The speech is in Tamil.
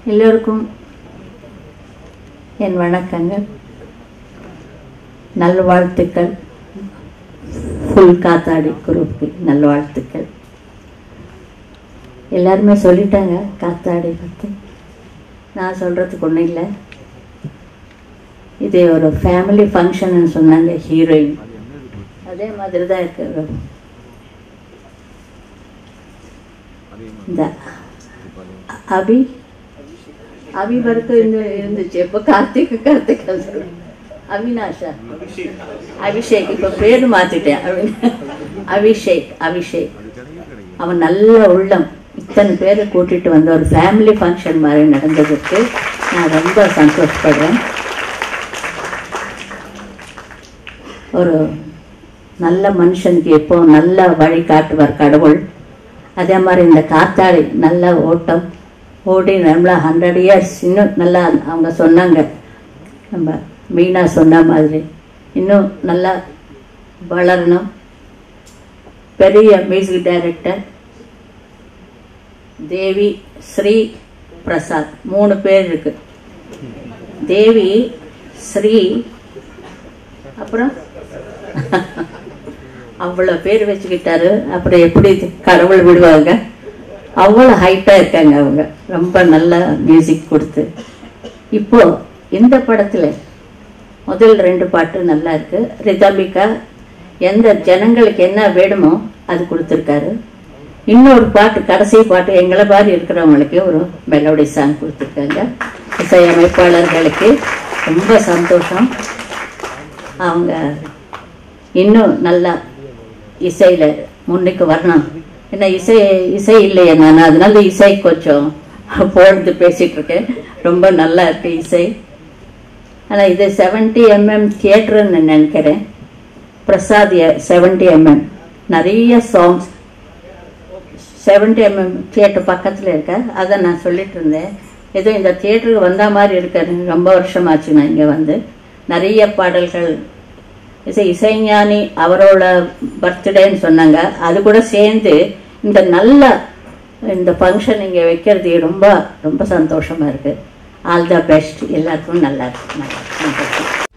எல்லோருக்கும் என் வணக்கங்கள் நல்வாழ்த்துக்கள் ஃபுல் காத்தாடி குரூப்புக்கு நல்வாழ்த்துக்கள் எல்லாருமே சொல்லிட்டாங்க காத்தாடி பற்றி நான் சொல்கிறதுக்கு ஒன்றும் இல்லை இது ஒரு ஃபேமிலி ஃபங்க்ஷன்னு சொன்னாங்க ஹீரோயின் அதே மாதிரி தான் இருக்கு இந்த அ- அபி அபி வரைக்கும் இருந்து இருந்துச்சு இப்போ கார்த்திக் கார்த்திக் சொல்றேன். அவினாஷா அபிஷேக் இப்போ பேர் மாத்திட்டேன் அவி- அபிஷேக் அபிஷேக் அவன் நல்ல உள்ளம் இத்தனை பேரை கூட்டிட்டு வந்த ஒரு ஃபேமிலி ஃபங்க்ஷன் மாதிரி நடந்ததுக்கு நான் ரொம்ப சந்தோஷப்படுறேன் ஒரு நல்ல மனுஷனுக்கு எப்போ நல்ல வழி காட்டுவார் கடவுள் அதே மாதிரி இந்த காத்தாடி நல்ல ஓட்டம் ஓடி நம்மளா ஹண்ட்ரட் இயர்ஸ் இன்னும் நல்லா அவங்க சொன்னாங்க நம்ம மீனா சொன்ன மாதிரி இன்னும் நல்லா வளரணும் பெரிய மியூசிக் டைரக்டர் தேவி ஸ்ரீ பிரசாத் மூணு பேர் இருக்கு தேவி ஸ்ரீ அப்புறம் அவ்வளோ பேர் வச்சுக்கிட்டாரு அப்புறம் எப்படி கடவுள் விடுவாங்க அவ்வளோ ஹைட்டாக இருக்காங்க அவங்க ரொம்ப நல்ல மியூசிக் கொடுத்து இப்போ இந்த படத்தில் முதல் ரெண்டு பாட்டு நல்லா இருக்கு ரிதமிகா எந்த ஜனங்களுக்கு என்ன வேணுமோ அது கொடுத்துருக்காரு இன்னொரு பாட்டு கடைசி பாட்டு எங்களை மாதிரி இருக்கிறவங்களுக்கு ஒரு மெலோடி சாங் கொடுத்துருக்காங்க இசையமைப்பாளர்களுக்கு ரொம்ப சந்தோஷம் அவங்க இன்னும் நல்லா இசையில முன்னுக்கு வரணும் என்ன இசை இசை இல்லையே நான் அதனால இசை கொஞ்சம் பொழுது பேசிட்டு இருக்கேன் ரொம்ப நல்லா இருக்கு இசை ஆனா இது செவன்டி எம்எம் தியேட்டர்னு நினைக்கிறேன் பிரசாத் செவன்டி எம்எம் நிறைய சாங்ஸ் செவன்டி எம்எம் தியேட்டர் பக்கத்தில் இருக்க அதை நான் சொல்லிட்டு இருந்தேன் ஏதோ இந்த தியேட்டருக்கு வந்த மாதிரி இருக்காரு ரொம்ப வருஷமாச்சு நான் இங்கே வந்து நிறைய பாடல்கள் இசை இசைஞானி அவரோட பர்த்டேன்னு சொன்னாங்க அது கூட சேர்ந்து இந்த நல்ல இந்த ஃபங்க்ஷன் இங்கே வைக்கிறது ரொம்ப ரொம்ப சந்தோஷமா இருக்கு ஆல் த பெஸ்ட் எல்லாருக்கும் நல்லா இருக்கு நல்லா இருக்கு.